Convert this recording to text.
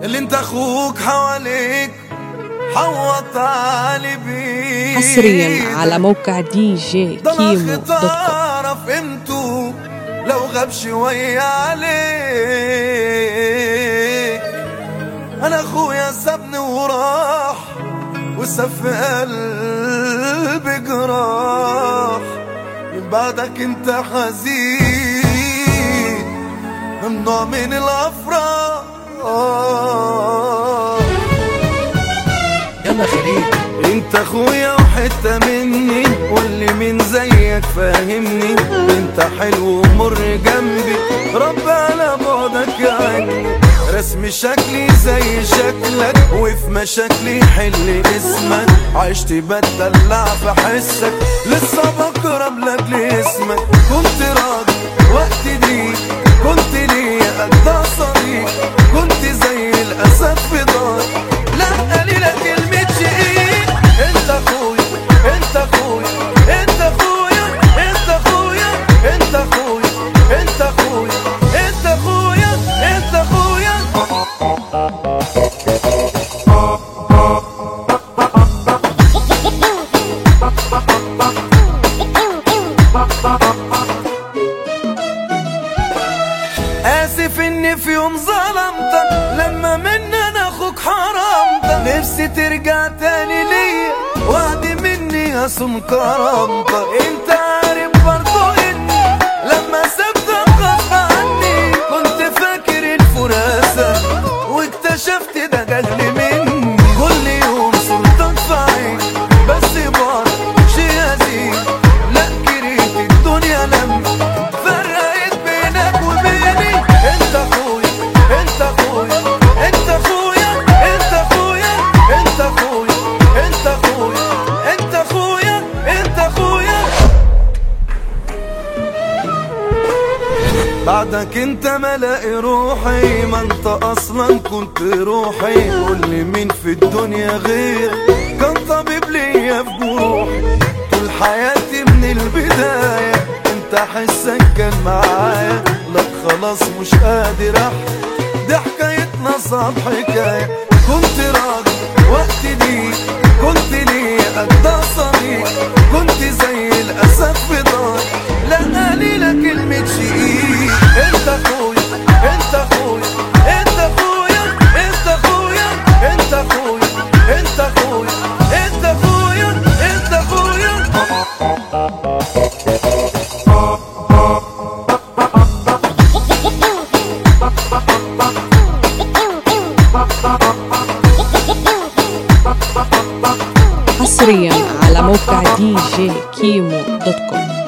اللي انت اخوك حواليك حوط علي بيه حصريا على موقع دي جي ده كيمو الاخ دوت كوم تعرف قيمته لو غاب شوية عليك انا اخويا سابني وراح وساب في قلبي جراح من بعدك انت حزين ممنوع من الافراح يلا خليل انت اخويا وحتة مني واللي من زيك فاهمني انت حلو ومر جنبي رب على بعدك عني رسم شكلي زي شكلك وفي مشاكلي حل اسمك عشت بتدلع في حسك لسه بقرب لك لاسمك كنت راضي وقت دي كنت ليا اجدع صديق كنت زي الاسد في دار لا قليلة كلمة شقيق انت اخويا انت اخويا انت اخويا انت اخويا انت اخويا انت اخويا انت اخويا انت اخويا اسف اني في يوم ظلمتك لما مني انا اخوك حرمتك نفسي ترجع تاني ليا وعد مني اصون كرامتك انت عارف برضو اني لما سبتك غصب عني كنت فاكر الفراسة واكتشفت ده جهل مني كل يوم صورتك في عيني بس برضه شي هزيل لا كرهت الدنيا لما فرقت بينك وبيني انت اخويا انت اخويا انت اخويا انت اخويا انت اخويا انت اخويا انت اخويا انت اخويا بعدك انت ملاقي روحي ما انت اصلا كنت روحي قول لي مين في الدنيا غير كان طبيب ليا في جروحي طول حياتي من البداية انت حسك كان معايا لا خلاص مش قادر احكي دي حكايتنا صعب حكاية كنت راضي وقت دي كنت ليا اجدع صديق كنت زي الاسد في دار لا قليلة كلمة شقيق انت اخويا انت اخويا انت اخويا انت اخويا انت اخويا انت اخويا انت اخويا انت اخويا حصريا على موقع دي جي كيمو دوت كوم